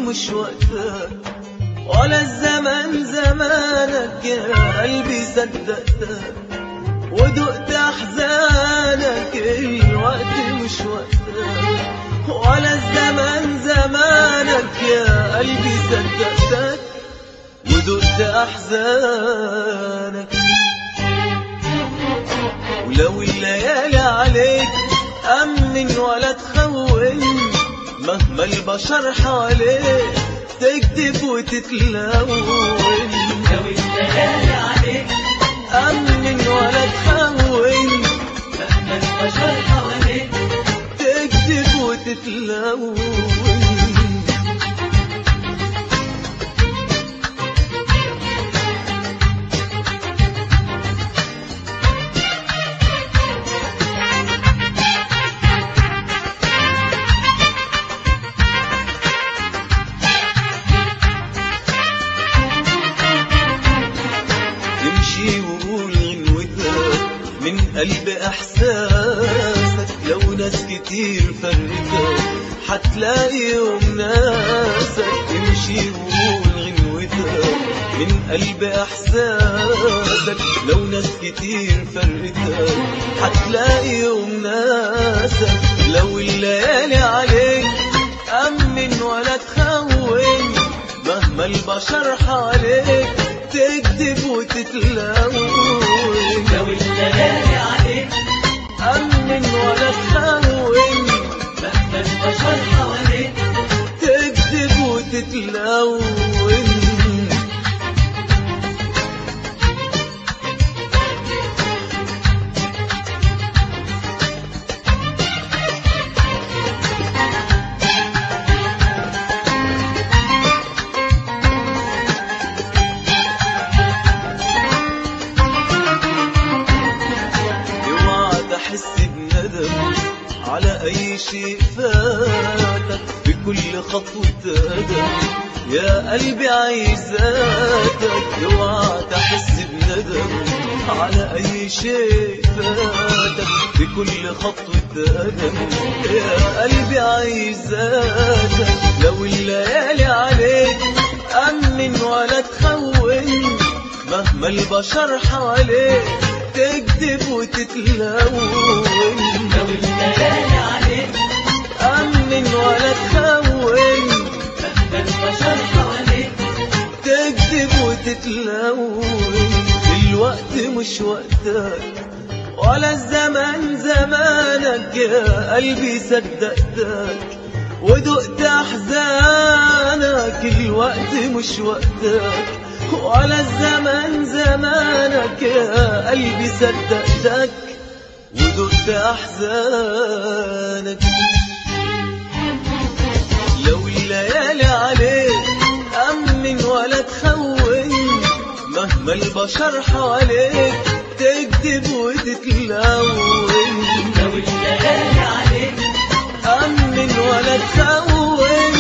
مش وقتك ولا الزمن زمانك يا قلبي صدقتك ودقت احزانك الوقت مش وقتك ولا الزمن زمانك يا قلبي صدقتك ودقت احزانك ولو الليالي عليك امن ولا تخون مهما البشر حواليك تكذب وتتلون لو الليالي عليك امن ولا تخون مهما البشر حواليك تكذب وتتلون امشي وقول غنوتك من قلب احساسك لو ناس كتير فرقك حتلاقي يوم ناسك امشي وقول غنوتك من قلب احساسك لو ناس كتير فرقك حتلاقي يوم ناسك لو الليالي عليك امن ولا تخون مهما البشر حواليك تكذب وتتلون لو الليالي عليك أمن ولا تخون مهما البشر حواليك تكذب وتتلون اوعى تحس بندم على اي شيء فاتك بكل خطوة قدم يا قلبي عايزاتك اوعى تحس بندم على اي شيء فاتك بكل خطوة قدم يا قلبي عايزاتك لو الليالي عليك امن ولا تخون مهما البشر حواليك تكذب وتتلون لو الليالي عليك أمن ولا تخون مهما البشر حواليك تكذب وتتلون الوقت مش وقتك ولا الزمن زمانك يا قلبي صدقتك ودقت أحزانك الوقت مش وقتك ولا الزمن زمانك يا قلبي صدقتك ودقت أحزانك لو الليالي عليك أمن ولا تخون مهما البشر حواليك تكذب وتتلون لو الليالي عليك أمن ولا تخون